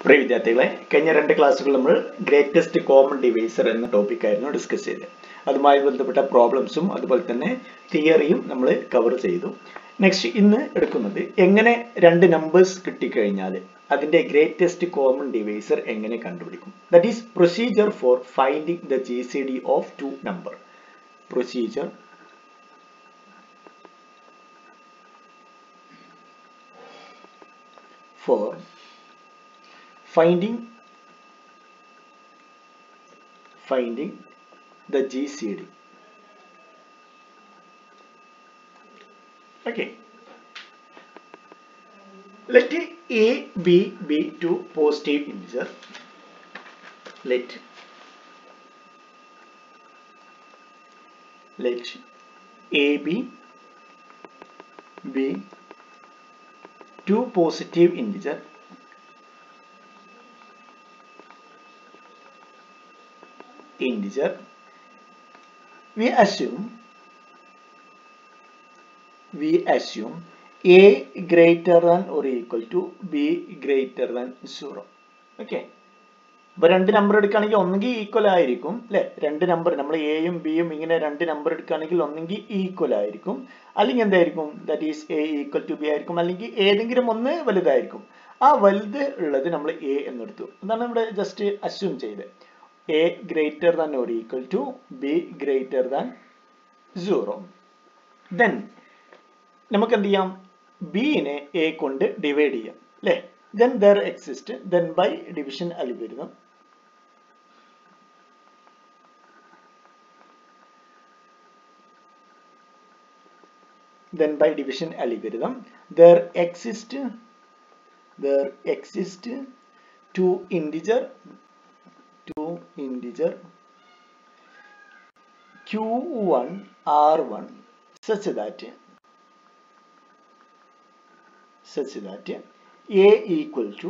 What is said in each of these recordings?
പ്രിയ വിദ്യാർത്ഥികളെ കഴിഞ്ഞ രണ്ട് ക്ലാസ്സുകൾ നമ്മൾ ഗ്രേറ്റസ്റ്റ് കോമൺ ഡിവൈസർ എന്ന ടോപ്പിക് ആയിരുന്നു ഡിസ്കസ് ചെയ്തത് അതുമായി ബന്ധപ്പെട്ട പ്രോബ്ലംസും അതുപോലെ തന്നെ തിയറിയും നമ്മൾ കവർ ചെയ്തു നെക്സ്റ്റ് ഇന്ന് എടുക്കുന്നത് എങ്ങനെ രണ്ട് നമ്പേഴ്സ് കിട്ടിക്കഴിഞ്ഞാൽ അതിന്റെ ഗ്രേറ്റസ്റ്റ് കോമൺ ഡിവൈസർ എങ്ങനെ കണ്ടുപിടിക്കും that is procedure for finding the G C D of two number procedure for finding finding the GCD. Okay. Let A, B be two positive integer. Let let A B be two positive integer integer we assume we assume a greater than or equal to b greater than 0 okay ഇപ്പൊ രണ്ട് number എടുക്കുകയാണെങ്കിൽ ഒന്നെങ്കിൽ equal ആയിരിക്കും അല്ലെ രണ്ട് number നമ്മൾ എയും ബിയും ഇങ്ങനെ രണ്ട് നമ്പർ എടുക്കുകയാണെങ്കിൽ ഒന്നെങ്കിൽ ഈക്വൽ ആയിരിക്കും അല്ലെങ്കിൽ എന്തായിരിക്കും that is A equal to B ആയിരിക്കും അല്ലെങ്കിൽ ഏതെങ്കിലും ഒന്ന് വലുതായിരിക്കും ആ വലുത് ഉള്ളത് നമ്മൾ എ എന്നെടുത്തു അതാണ് ഇവിടെ ജസ്റ്റ് അസ്യൂം ചെയ്ത് A greater than or equal to B greater than zero then നമുക്ക് എന്ത് ചെയ്യാം ബിനെ എ കൊണ്ട് ഡിവൈഡ് ചെയ്യാം അല്ലേ then there exist then by division algorithm then by division algorithm there exist there exist two integer two integer q1 r1 such that such that a equal to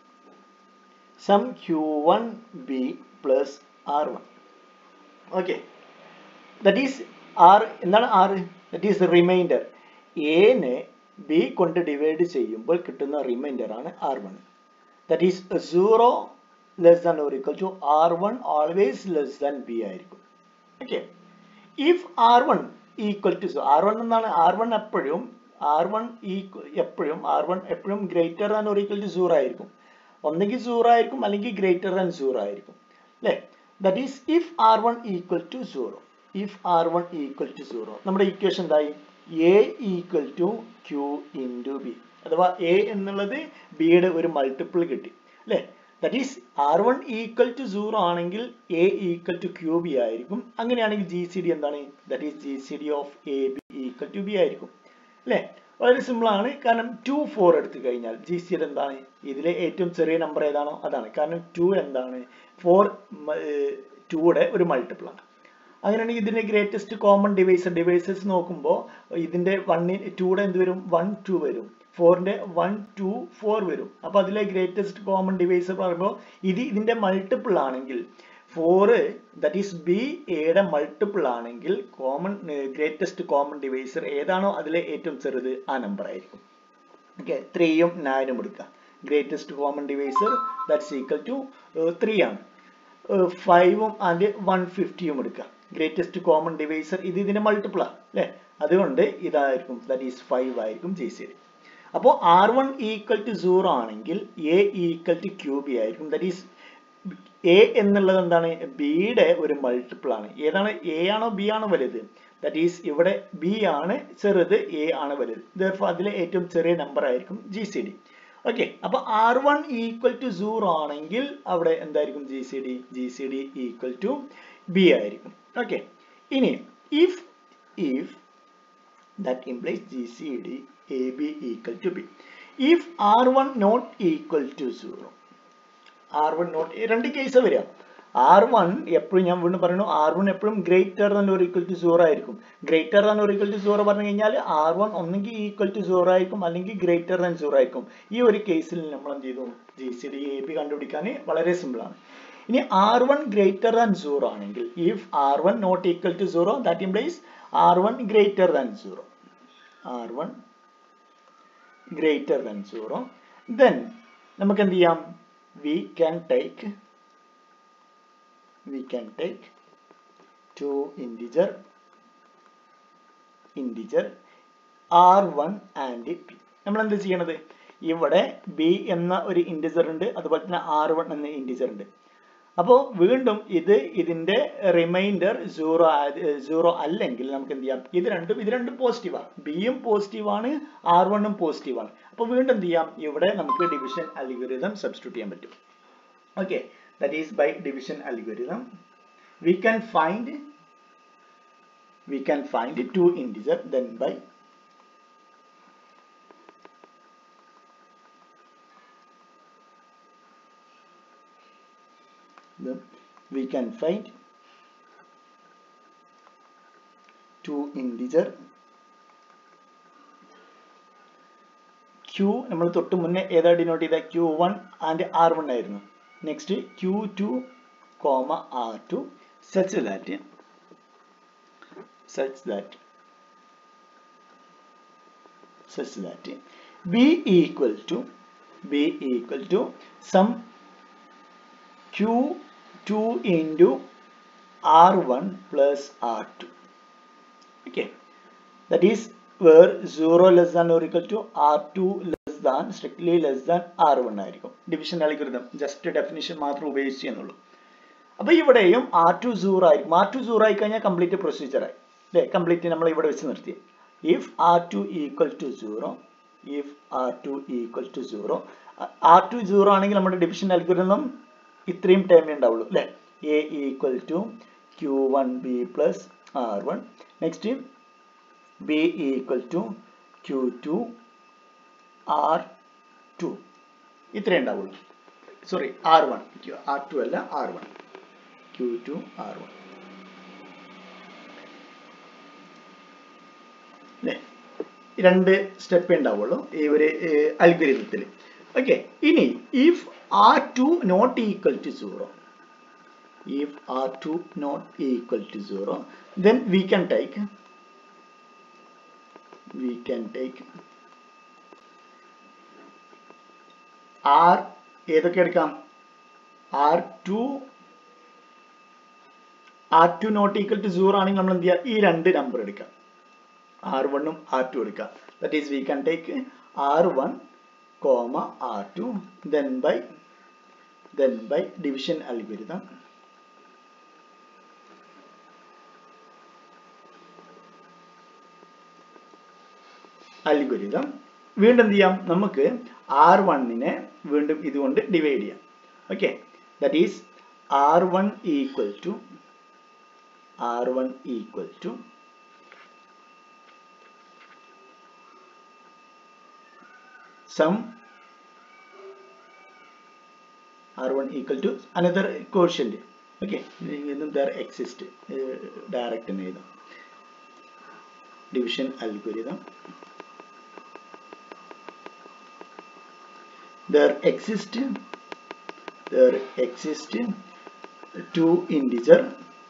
some q1 b plus r1 okay that is r എന്താണ് r that is remainder എനെ B കൊണ്ട് divide ചെയ്യുമ്പോൾ കിട്ടുന്ന remainder ആണ് R one that is zero less than or equal to R one always less than B ആയിരിക്കും okay if R one equal to R one എന്നാണ് R one എപ്പോഴും R one equal എപ്പോഴും R one എപ്പോഴും greater than or equal to zero ആയിരിക്കും ഒന്നെങ്കിൽ zero ആയിരിക്കും അല്ലെങ്കിൽ greater than zero ആയിരിക്കും അല്ലേ that is if R one equal to zero if R one equal to zero നമ്മുടെ ഇക്വേഷൻ എന്തായി A equal to Q into B അഥവാ A എന്നുള്ളത് ബിയുടെ ഒരു മൾട്ടിപ്പിൾ കിട്ടി അല്ലേ that is R one equal to zero ആണെങ്കിൽ A equal to Q B ആയിരിക്കും അങ്ങനെയാണെങ്കിൽ ജി സി ഡി എന്താണ് that is G C D of A B equal to B ആയിരിക്കും അല്ലേ വളരെ സിമ്പിൾ ആണ് കാരണം ടു ഫോർ എടുത്തു കഴിഞ്ഞാൽ ജി സി ഡി എന്താണ് ഇതിലെ ഏറ്റവും ചെറിയ നമ്പർ ഏതാണോ അതാണ് കാരണം ടു എന്താണ് ഫോർ ടൂയുടെ ഒരു മൾട്ടിപ്പിൾ ആണ് അങ്ങനെയാണെങ്കിൽ ഇതിന്റെ ഗ്രേറ്റസ്റ്റ് കോമൺ ഡിവൈസർ ഡിവൈസസ് നോക്കുമ്പോൾ ഇതിന്റെ വണ്ണിൻ ടൂടെ എന്ത് വരും വൺ ടു വരും ഫോറിന്റെ വൺ ടു ഫോർ വരും അപ്പൊ അതിലെ ഗ്രേറ്റസ്റ്റ് കോമൺ ഡിവൈസർ പറയുമ്പോൾ ഇത് ഇതിന്റെ മൾട്ടിപ്പിൾ ആണെങ്കിൽ ഫോറ് ദറ്റ് ഈസ് ബി എയുടെ മൾട്ടിപ്പിൾ ആണെങ്കിൽ കോമൺ ഗ്രേറ്റസ്റ്റ് കോമൺ ഡിവൈസർ ഏതാണോ അതിലെ ഏറ്റവും ചെറുത് ആ നമ്പർ ആയിരിക്കും ഓക്കെ ത്രീയും നയനും എടുക്കുക greatest common divisor that's equal to three ആണ് ഫൈവും ആൻഡ് വൺ ഫിഫ്റ്റിയും എടുക്കുക ഗ്രേറ്റസ്റ്റ് കോമൺ ഡിവൈസർ ഇത് ഇതിന്റെ മൾട്ടിപ്പിൾ ആണ് അല്ലേ അതുകൊണ്ട് ഇതായിരിക്കും ദാറ്റ് ഈസ് ഫൈവ് ആയിരിക്കും ജി സി ഡി അപ്പോൾ R one equal to zero ആണെങ്കിൽ A equal to Q B ആയിരിക്കും ദാറ്റ് ഈസ് എ എന്നുള്ളത് എന്താണ് ബിയുടെ ഒരു മൾട്ടിപ്പിൾ ആണ് ഏതാണ് എ ആണോ ബി ആണോ വലുത് ദാറ്റ് ഈസ് ഇവിടെ ബി ആണ് ചെറുത് എ ആണ് വലുത് ദർഫോ അതിലെ ഏറ്റവും ചെറിയ നമ്പർ ആയിരിക്കും ജി സി ഡി ഓക്കെ അപ്പൊ R one equal to zero ആണെങ്കിൽ അവിടെ എന്തായിരിക്കും G C D G C D equal to B ആയിരിക്കും ഓക്കെ ഇനി if if that implies GCD AB equal to B. If R1 not equal to 0, R1 not രണ്ട് case വരിക R one എപ്പോഴും ഞാൻ വീണ്ടും പറയുന്നു ആർ വൺ എപ്പോഴും greater than or equal to zero ആയിരിക്കും greater than or equal to zero പറഞ്ഞു കഴിഞ്ഞാൽ ആർ വൺ ഒന്നെങ്കിൽ ഈക്വൽ ടു സീറോ ആയിരിക്കും അല്ലെങ്കിൽ ഗ്രേറ്റർ ദാൻ സീറോ ആയിരിക്കും ഈ ഒരു കേസിൽ നമ്മൾ എന്ത് ചെയ്തു G C D A B കണ്ടുപിടിക്കാൻ വളരെ സിമ്പിൾ ആണ് ഇനി R one greater than zero ആണെങ്കിൽ if R one not equal to zero that implies R one greater than zero r1 greater than 0 then നമുക്ക് എന്ത് ചെയ്യാം we can take we can take two integer integer r1 and p നമ്മൾ എന്ത് ചെയ്യണത് ഇവിടെ b എന്ന ഒരു integer ഉണ്ട് അതുപോലെ തന്നെ r1 എന്ന ഇൻഡിജർ ഉണ്ട് അപ്പോൾ വീണ്ടും ഇത് ഇതിന്റെ റിമൈൻഡർ സീറോ സീറോ അല്ലെങ്കിൽ നമുക്ക് എന്ത് ചെയ്യാം ഇത് രണ്ടും ഇത് രണ്ടും പോസിറ്റീവാണ് ബിയും പോസിറ്റീവാണ് ആർ വണ്ണും പോസിറ്റീവാണ് അപ്പോൾ വീണ്ടും എന്ത് ചെയ്യാം ഇവിടെ നമുക്ക് ഡിവിഷൻ അൽഗോരിതം സബ്സ്റ്റിറ്റ്യൂട്ട് ചെയ്യാൻ പറ്റും okay that is by division algorithm we can find we can find two integer then by the we can find two integer q നമ്മൾ തൊട്ട് മുന്നേ ഏതാ ഡിനോട്ട് ചെയ്ത Q one and R one ആയിരുന്നു next Q two comma R two such that such that such that b equal to b equal to some q2 into r1 plus r2 okay that is where 0 less than or equal to r2 less than strictly less than r1 ആയിരിക്കും division algorithm just definition മാത്രം ഉപയോഗിച്ചു എന്നുള്ളൂ അപ്പൊ ഇവിടെയും R two zero ആയിരിക്കും R two zero ആയി കഴിഞ്ഞാൽ complete procedure ആയി അല്ലേ കംപ്ലീറ്റ് നമ്മൾ ഇവിടെ വെച്ച് നിർത്തി if R two equal to zero if R two equal to zero R two zero ആണെങ്കിൽ നമ്മുടെ ഡിവിഷൻ അൽഗോരിതം ഇത്രയും ടൈമേ ഉണ്ടാവുള്ളൂ അല്ലേ A equal to Q one B plus R one next B equal to Q two R two ഇത്രയേ ഉണ്ടാവുള്ളൂ sorry R one R two അല്ല R one Q2 R1 അല്ലേ രണ്ട് സ്റ്റെപ്പ് ഉണ്ടാവുള്ളൂ ഈ ഒരു അൽഗരിതത്തിൽ ഓക്കെ ഇനി if R two not equal to zero if r2 not equal to 0 then we can take we can take r ഏതൊക്കെ എടുക്കാം R two R two not equal to zero ആണെങ്കിൽ നമ്മൾ എന്ത് ചെയ്യുക ഈ രണ്ട് നമ്പർ എടുക്കാം ആർ വണ്ണും ആർ ടു എടുക്കാം that is we can take R one comma R two then by then by division algorithm algorithm വീണ്ടും എന്ത് ചെയ്യാം നമുക്ക് ആർ വണ്ണിനെ വീണ്ടും ഇതുകൊണ്ട് ഡിവൈഡ് ചെയ്യാം okay that is R one equal to R one equal to some r1 equal to another quotient okay ഇന്നും there exist direct എന്ന് എഴുതാം division algorithm there exist there exist two integer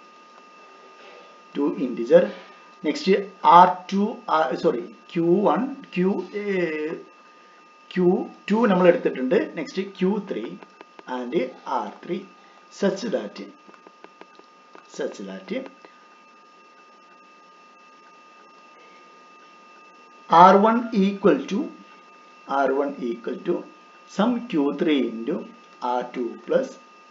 two integer next r2 uh, sorry q1 q uh, q2 നമ്മൾ എടുത്തിട്ടുണ്ട് next q3 and r3 such that such that r1 equal to r1 equal to some q3 into r2 plus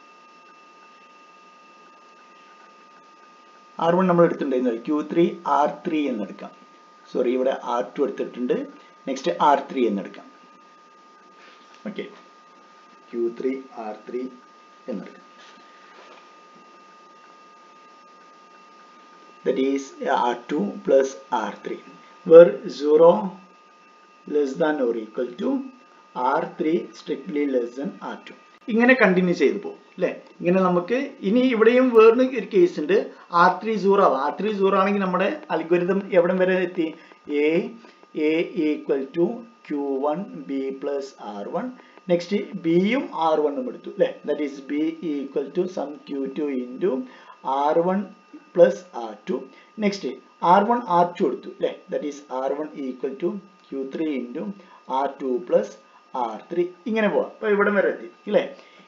R one നമ്മൾ എടുത്തിട്ടുണ്ടായിരുന്നത് Q three R three എന്നെടുക്കാം sorry ഇവിടെ R two എടുത്തിട്ടുണ്ട് next R three എന്നെടുക്കാം okay Q three R three എന്നെടുക്കാം that is R2 plus R3 where 0 less than or equal to R3 strictly less than R2 ഇങ്ങനെ continue ചെയ്തു പോകും അല്ലെ ഇങ്ങനെ നമുക്ക് ഇനി ഇവിടെയും വേറൊരു ഒരു കേസ് ഉണ്ട് ആർ ത്രീ സീറോ ആവാം ആർ ത്രീ സീറോ ആണെങ്കിൽ നമ്മുടെ അൽഗോരിതം എവിടം വരെ എത്തി A A equal to Q one B plus R one next ബിയും ആർ വണ്ണും എടുത്തു അല്ലെ that is B equal to some Q two into R one plus R two next R one R two എടുത്തു അല്ലെ that is R one equal to Q three into R two plus R three ഇങ്ങനെ പോവാം അപ്പൊ ഇവിടം വരെ എത്തി അല്ലേ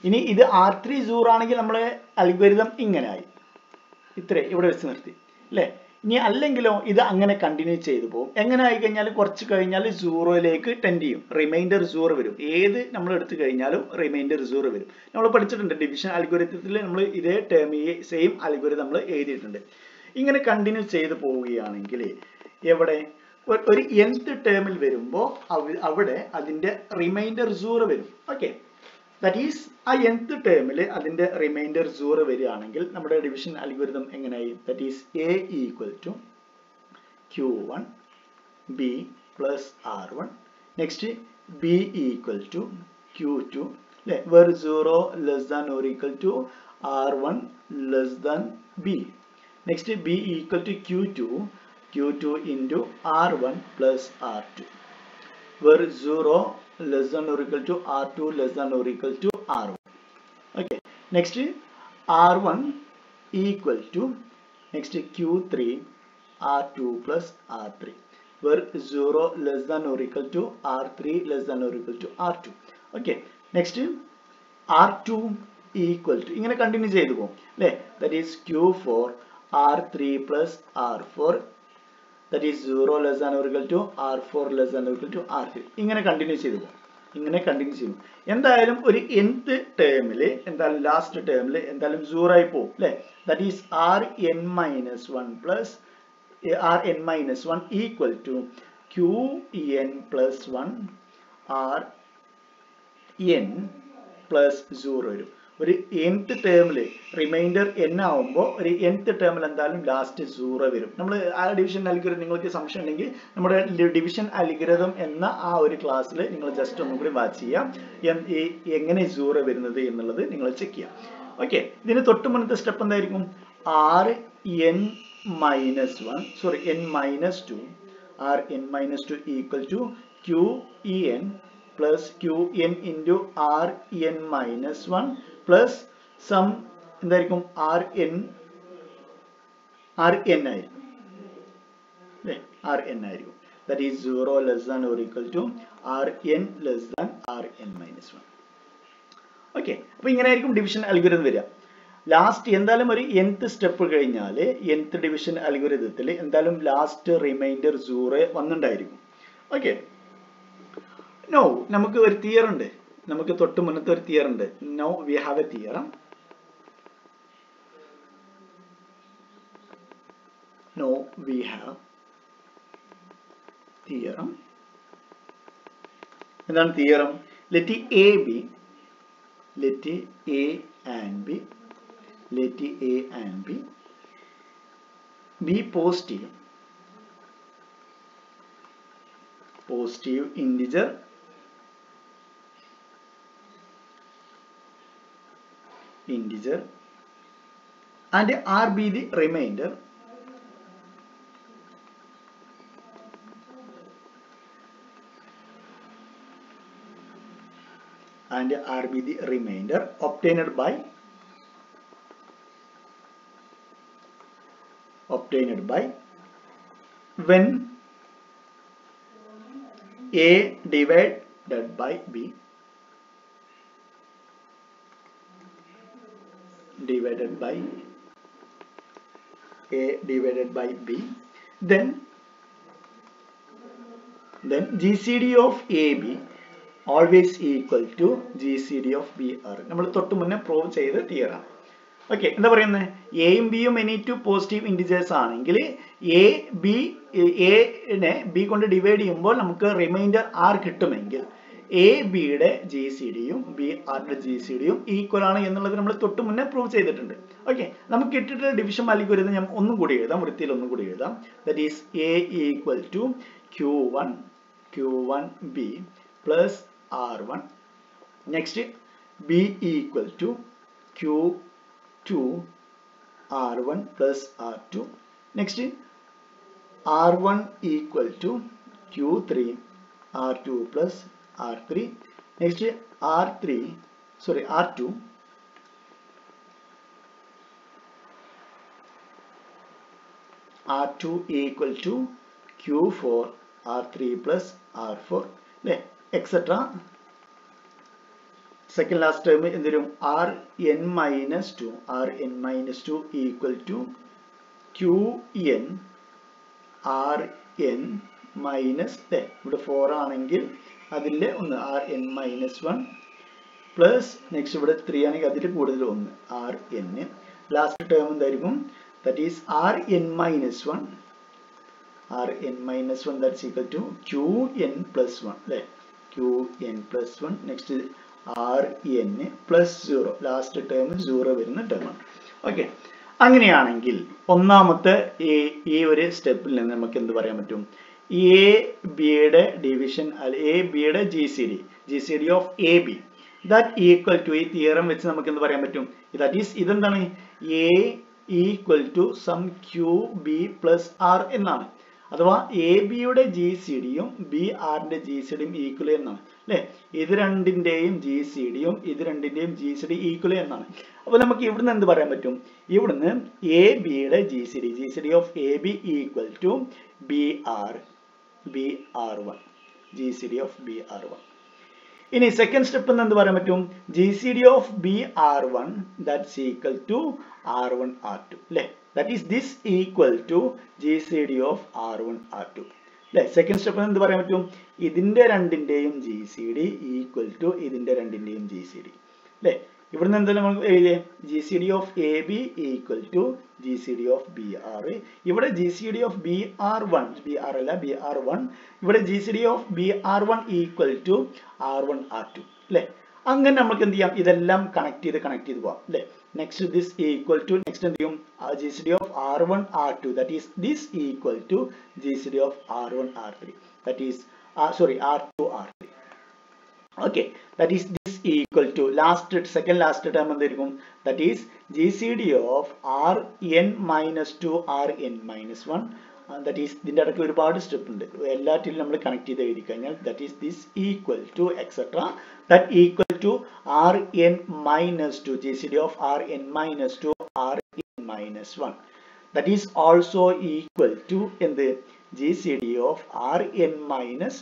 ഇനി ഇത് ആർ ത്രീ സൂർ ആണെങ്കിൽ നമ്മളെ അൽഗോരിതം ഇങ്ങനെ ആയി ഇത്രേ ഇവിടെ വെച്ച് നിർത്തി അല്ലേ ഇനി അല്ലെങ്കിലോ ഇത് അങ്ങനെ കണ്ടിന്യൂ ചെയ്തു പോകും എങ്ങനെ ആയി കഴിഞ്ഞാൽ കുറച്ച് കഴിഞ്ഞാൽ സീറോയിലേക്ക് ടെൻഡ് ചെയ്യും റിമൈൻഡർ സീറോ വരും ഏത് നമ്മൾ എടുത്തു കഴിഞ്ഞാലും റിമൈൻഡർ സീറോ വരും നമ്മൾ പഠിച്ചിട്ടുണ്ട് ഡിവിഷൻ അൽഗോരിതത്തിൽ നമ്മൾ ഇതേ ടേം ഈ സെയിം അൽഗോരിതം നമ്മൾ എഴുതിയിട്ടുണ്ട് ഇങ്ങനെ കണ്ടിന്യൂ ചെയ്തു പോവുകയാണെങ്കിൽ എവിടെ ഒ- ഒരു nth ടേമിൽ വരുമ്പോൾ അവിടെ അതിന്റെ റിമൈൻഡർ സീറോ വരും ഓക്കെ ദാറ്റ് ഈസ് ആ nth ടേമിൽ അതിന്റെ റിമൈൻഡർ സീറോ വരികയാണെങ്കിൽ നമ്മുടെ ഡിവിഷൻ അൽഗോരിതം എങ്ങനെയായി that is A equal to Q one B plus R one next B equal to Q two അല്ലെ where zero less than or equal to R one less than B next B equal to Q two Q two into R one plus R two where 0 less than or equal to R2 less than or equal to R1. Okay. Next R1 equal to next Q3 R2 plus R3 where 0 less than or equal to R3 less than or equal to R2. Okay. Next R2 equal to ഇങ്ങനെ continue ചെയ്തു പോകും അല്ലേ that is Q four R three plus R four that is zero less than or equal to R four less than or equal to R three ഇങ്ങനെ continue ചെയ്തു പോകും ഇങ്ങനെ continue ചെയ്യും എന്തായാലും ഒരു nth ടേമിൽ എന്തായാലും ലാസ്റ്റ് ടേമിൽ എന്തായാലും സീറോ ആയി പോകും അല്ലേ that is R N minus one plus R N minus one equal to Q N plus one R N plus zero വരും ഒരു nth ടേമിൽ റിമൈൻഡർ n ആവുമ്പോൾ ഒരു nth ടേമിൽ എന്തായാലും ലാസ്റ്റ് സീറോ വരും നമ്മൾ ആ ഡിവിഷൻ അൽഗരിതം നിങ്ങൾക്ക് സംശയം ഉണ്ടെങ്കിൽ നമ്മുടെ ഡിവിഷൻ അൽഗരിതം എന്ന ആ ഒരു ക്ലാസ്സിൽ നിങ്ങൾ ജസ്റ്റ് ഒന്നും കൂടി വാച്ച് ചെയ്യാം എൻ- ഈ എങ്ങനെ സീറോ വരുന്നത് എന്നുള്ളത് നിങ്ങൾ ചെക്ക് ചെയ്യാം ഓക്കെ ഇതിന് തൊട്ട് മുന്നത്തെ സ്റ്റെപ്പ് എന്തായിരിക്കും R N minus one sorry N minus two R N minus two equal to Q E N plus Q N into R N minus one plus some എന്തായിരിക്കും R N R N ആയിരിക്കും അല്ലേ R N ആയിരിക്കും that is zero less than or equal to R N less than R N minus one okay അപ്പൊ ഇങ്ങനെ ആയിരിക്കും division algorithm വരിക last എന്തായാലും ഒരു nth സ്റ്റെപ്പ് കഴിഞ്ഞാൽ nth ഡിവിഷൻ അൽഗുരിതത്തിൽ എന്തായാലും ലാസ്റ്റ് റിമൈൻഡർ സീറോ വന്നിട്ടുണ്ടായിരിക്കും ഓക്കെ നോ നമുക്ക് ഒരു തിയർ ഉണ്ട് നമുക്ക് തൊട്ട് മുന്നത്തെ ഒരു തിയർ ഉണ്ട് no we have a theorem no we have theorem എന്താണ് theorem let A B let A and B let A and B B positive positive integer integer and r be the remainder and r be the remainder obtained by obtained by when a divided by b divided by a divided by b then then gcd of ab always equal to gcd of br നമ്മൾ തൊട്ട് മുന്നേ prove ചെയ്ത തിയർ ആണ് okay എന്താ പറയുന്നത് എയും ബിയും any two positive integers ആണെങ്കിൽ എ ബി എനെ ബി കൊണ്ട് ഡിവൈഡ് ചെയ്യുമ്പോൾ നമുക്ക് റിമൈൻഡർ ആർ കിട്ടുമെങ്കിൽ എ ബിയുടെ ജി സി ഡിയും ബി ആറിന്റെ ജി സി ഡിയും ഈക്വൽ ആണ് എന്നുള്ളത് നമ്മൾ തൊട്ട് മുന്നേ പ്രൂവ് ചെയ്തിട്ടുണ്ട് ഓക്കെ നമുക്ക് ഇട്ടിട്ട് ഡിവിഷൻ വാല്യൂ വരുന്നത് ഞാൻ ഒന്നും കൂടി എഴുതാം വൃത്തിയിൽ ഒന്നും കൂടി എഴുതാം that is A equal to Q one Q one B plus R one next B equal to Q two R one plus R two next R one equal to Q three R two plus R three next R three sorry R two R two equal to Q four R three plus R four അല്ലേ etcetera second last term എന്ത് വരും R N minus two R N minus two equal to Q N R N minus ഇവിടെ four ആണെങ്കിൽ അതിൽ ഒന്ന് R N minus one plus next ഇവിടെ three ആണെങ്കിൽ അതിൽ കൂടുതൽ ഒന്ന് ആർ എൻ ലാസ്റ്റ് ടേം എന്തായിരിക്കും that is R N minus one R N minus one that's equal to Q N plus one അല്ലേ Q N plus one next R N plus zero last term zero വരുന്ന ടേമാണ് okay അങ്ങനെയാണെങ്കിൽ ഒന്നാമത്തെ ഈ ഈ ഒരു സ്റ്റെപ്പിൽ നിന്ന് നമുക്ക് എന്ത് പറയാൻ പറ്റും എ ബിയുടെ ഡിവിഷൻ എ ബിയുടെ G C D G C D of A B that equal to ഈ തിയറം വെച്ച് നമുക്ക് എന്ത് പറയാൻ പറ്റും ദാറ്റ് ഈസ് ഇതെന്താണ് A equal to some Q B plus R എന്നാണ് അഥവാ എ ബിയുടെ ജി സി ഡിയും ബി ആറിന്റെ ജി സി ഡിയും ഈക്വൽ എന്നാണ് അല്ലെ ഇത് രണ്ടിന്റെയും ജി സി ഡിയും ഇത് രണ്ടിന്റെയും ജി സി ഡി ഈക്വൽ എന്നാണ് അപ്പൊ നമുക്ക് ഇവിടുന്ന് എന്ത് പറയാൻ പറ്റും ഇവിടുന്ന് എ ബിയുടെ G C D G C D of A B equal to B R B R one G C D of B R one ഇനി സെക്കൻഡ് സ്റ്റെപ്പ് എന്ന് എന്ത് പറയാൻ പറ്റും G C D of B R one that's equal to R one R two അല്ലെ that is this equal to G C D of R one R two അല്ലെ second step എന്ത് പറയാൻ പറ്റും ഇതിന്റെ രണ്ടിന്റെയും G C D equal to ഇതിന്റെ രണ്ടിന്റെയും G C D അല്ലെ ഇവിടുന്ന് എന്തായാലും നമുക്ക് എഴുതിയേ G C D of A B equal to G C D of B R ഇവിടെ G C D of B R one B R അല്ല B R one ഇവിടെ G C D of B R one equal to R one R two അല്ലെ അങ്ങനെ നമുക്ക് എന്ത് ചെയ്യാം ഇതെല്ലാം connect ചെയ്ത് കണക്ട് ചെയ്ത് പോവാം അല്ലെ next this equal to next എന്ത് ചെയ്യും G C D of R one R two that is this equal to G C D of R one R three that is sorry R two R three okay that is this equal to last second last term എന്തായിരിക്കും that is gcd of rn minus 2 rn minus 1 uh, that is ഇതിന്റെ ഇടയ്ക്ക് ഒരുപാട് step ഉണ്ട് എല്ലാറ്റിലും നമ്മൾ connect ചെയ്ത് എഴുതി കഴിഞ്ഞാൽ that is this equal to etc that equal to rn minus 2 gcd of rn minus 2 rn minus 1 that is also equal to എന്ത് gcd of rn minus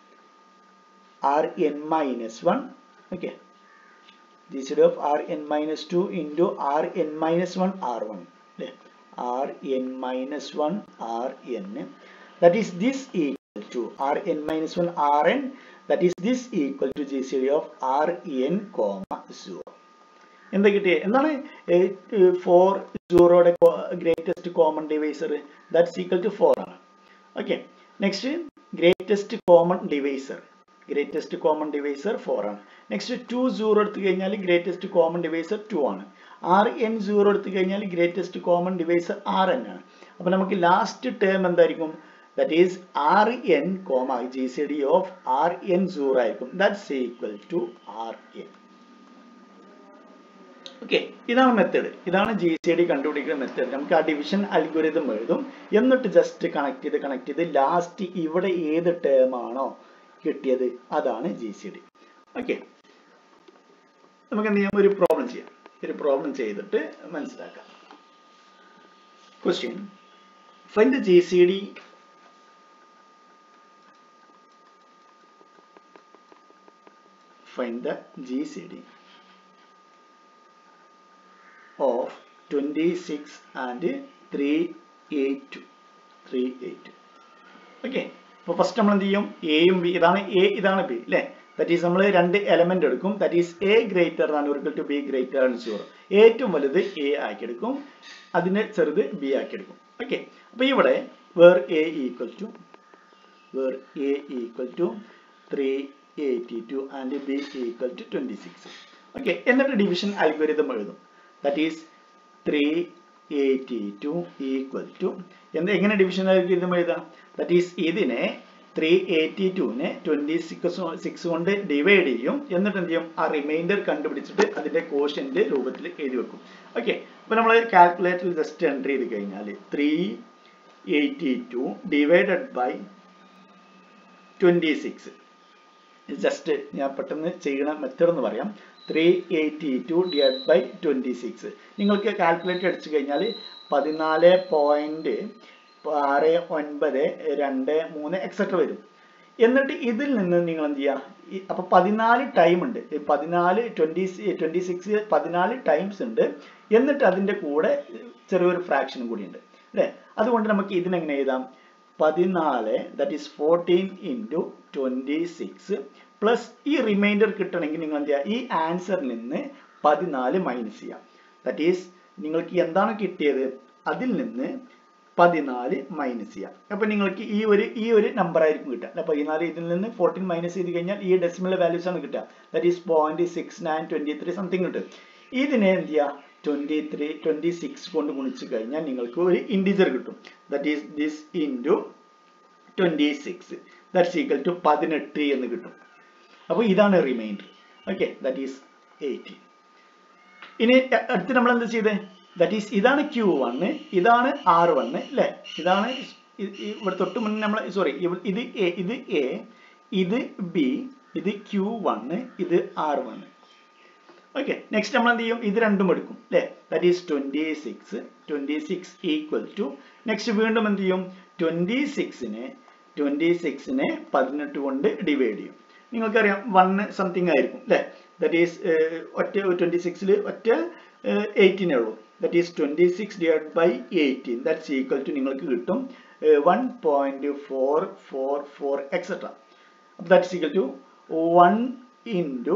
rn minus 1 okay gcd of rn minus 2 into rn minus 1 r1 അല്ലേ rn minus 1 rn that is this equal to rn minus 1 rn that is this equal to gcd of rn comma 0 എന്താ കിട്ടിയേ എന്താണ് four സീറോയുടെ greatest common divisor that's equal to four ആണ് okay next greatest common divisor greatest common divisor four ആണ് next two zero എടുത്തു കഴിഞ്ഞാൽ greatest common divisor two ആണ് R N zero എടുത്തു കഴിഞ്ഞാൽ greatest common divisor R N ആണ് അപ്പൊ നമുക്ക് ലാസ്റ്റ് ടേം എന്തായിരിക്കും that is R N comma G C D of R N zero ആയിരിക്കും that's equal to R N okay ഇതാണ് method ഇതാണ് ജി സി ഡി കണ്ടുപിടിക്കുന്ന മെത്തേഡ് നമുക്ക് ആ ഡിവിഷൻ അൽഗോരിതം എഴുതും എന്നിട്ട് ജസ്റ്റ് കണക്ട് ചെയ്ത് കണക്ട് ചെയ്ത് ലാസ്റ്റ് ഇവിടെ ഏത് ടേം ആണോ കിട്ടിയത് അതാണ് ജി സി ഡി ഓക്കെ നമുക്ക് എന്ത് ചെയ്യാം ഒരു പ്രോബ്ലം ചെയ്യാം ഒരു പ്രോബ്ലം ചെയ്തിട്ട് മനസ്സിലാക്കാം question find G C D find the G C D of 26 and 382 382 okay അപ്പോൾ ഫസ്റ്റ് നമ്മൾ എന്ത് ചെയ്യും എയും ബി ഇതാണ് എ ഇതാണ് ബി അല്ലേ ദാറ്റ് ഈസ് നമ്മൾ രണ്ട് എലമെന്റ് എടുക്കും ദാറ്റ് ഈസ് എ ഗ്രേറ്റർ ആണ് ഒരിക്കൽ ടു ബി ഗ്രേറ്റർ ആണ് സീറോ ഏറ്റവും വലുത് എ ആക്കിയെടുക്കും അതിനെ ചെറുത് ബി ആക്കിയെടുക്കും ഓക്കെ അപ്പോൾ ഇവിടെ where A equal to where A equal to three eighty two and B equal to twenty six okay എന്നിട്ട് ഡിവിഷൻ അൽഗോരിതം എഴുതും that is 382 equal to എന്ത് എങ്ങനെ ഡിവിഷൻ അൽഗോരിതം എഴുതാം ദാറ്റ് ഈസ് ഇതിനെ ത്രീ എയ്റ്റി ടുവിനെ twenty six six കൊണ്ട് divide ചെയ്യും എന്നിട്ട് എന്ത് ചെയ്യും ആ റിമൈൻഡർ കണ്ടുപിടിച്ചിട്ട് അതിന്റെ കോഷ്യന്റ് രൂപത്തിൽ എഴുതി വെക്കും ഓക്കെ അപ്പൊ നമ്മൾ കാൽക്കുലേറ്ററിൽ ജസ്റ്റ് എൻ്റർ ചെയ്ത് കഴിഞ്ഞാൽ three eighty two divided by twenty six just ഞാൻ പെട്ടെന്ന് ചെയ്യണ മെത്തേഡ് എന്ന് പറയാം three eighty two divide by twenty six നിങ്ങൾക്ക് കാൽക്കുലേറ്റർ അടിച്ചു കഴിഞ്ഞാൽ പതിനാല് പോയിന്റ് ആറ് ഒൻപത് രണ്ട് മൂന്ന് എക്സെട്ര വരും എന്നിട്ട് ഇതിൽ നിന്ന് നിങ്ങൾ എന്ത് ചെയ്യുക അപ്പൊ പതിനാല് ടൈം ഉണ്ട് ഈ പതിനാല് ട്വന്റി ട്വന്റി സിക്സ് പതിനാല് ടൈംസ് ഉണ്ട് എന്നിട്ട് അതിന്റെ കൂടെ ചെറിയൊരു ഫ്രാക്ഷനും കൂടി ഉണ്ട് അല്ലേ അതുകൊണ്ട് നമുക്ക് ഇതിനെങ്ങനെ എഴുതാം പതിനാല് that is fourteen into twenty six plus ഈ റിമൈൻഡർ കിട്ടണമെങ്കിൽ നിങ്ങൾ എന്ത് ചെയ്യുക ഈ ആൻസറിൽ നിന്ന് പതിനാല് മൈനസ് ചെയ്യാം ദാറ്റ് ഈസ് നിങ്ങൾക്ക് എന്താണ് കിട്ടിയത് അതിൽ നിന്ന് പതിനാല് മൈനസ് ചെയ്യാം അപ്പൊ നിങ്ങൾക്ക് ഈ ഒരു ഈ ഒരു നമ്പർ ആയിരിക്കും കിട്ടുക അല്ല പതിനാല് ഇതിൽ നിന്ന് ഫോർട്ടീൻ മൈനസ് ചെയ്ത് കഴിഞ്ഞാൽ ഈ ഡെസിമൽ വാല്യൂസ് ആണ് കിട്ടുക that is point six nine twenty three something കിട്ടും ഇതിനെ എന്ത് ചെയ്യുക ട്വന്റി ത്രീ ട്വന്റി സിക്സ് കൊണ്ട് ഗുണിച്ച് കഴിഞ്ഞാൽ നിങ്ങൾക്ക് ഒരു ഇൻഡിജർ കിട്ടും that is this into twenty six that's equal to പതിനെട്ട് എന്ന് കിട്ടും അപ്പോൾ ഇതാണ് remainder okay that is eighteen ഇനി അടുത്ത് നമ്മൾ എന്താ ചെയ്തേ ദാറ്റ് ഈസ് ഇതാണ് ക്യൂ വണ് ഇതാണ് ആർ വണ് അല്ലേ ഇതാണ് ഇവിടെ തൊട്ട് മുന്നേ നമ്മൾ സോറി ഇത് എ ഇത് എ ഇത് ബി ഇത് ക്യൂ വണ് ഇത് ആർ വണ് ഓക്കെ നെക്സ്റ്റ് നമ്മൾ എന്ത് ചെയ്യും ഇത് രണ്ടും എടുക്കും അല്ലേ that is twenty six twenty six equal to next വീണ്ടും എന്ത് ചെയ്യും ട്വന്റി സിക്സിനെ ട്വന്റി സിക്സിനെ പതിനെട്ട് കൊണ്ട് ഡിവൈഡ് ചെയ്യും നിങ്ങൾക്കറിയാം വണ്ണ് സംതിങ് ആയിരിക്കും അല്ലേ ദാറ്റ് ഈസ് ഒറ്റ ട്വന്റി സിക്സിൽ ഒറ്റ എയ്റ്റീനേ ഉള്ളൂ that is twenty six divide by eighteen that's equal to നിങ്ങൾക്ക് കിട്ടും one point four four four etcetera that's equal to one into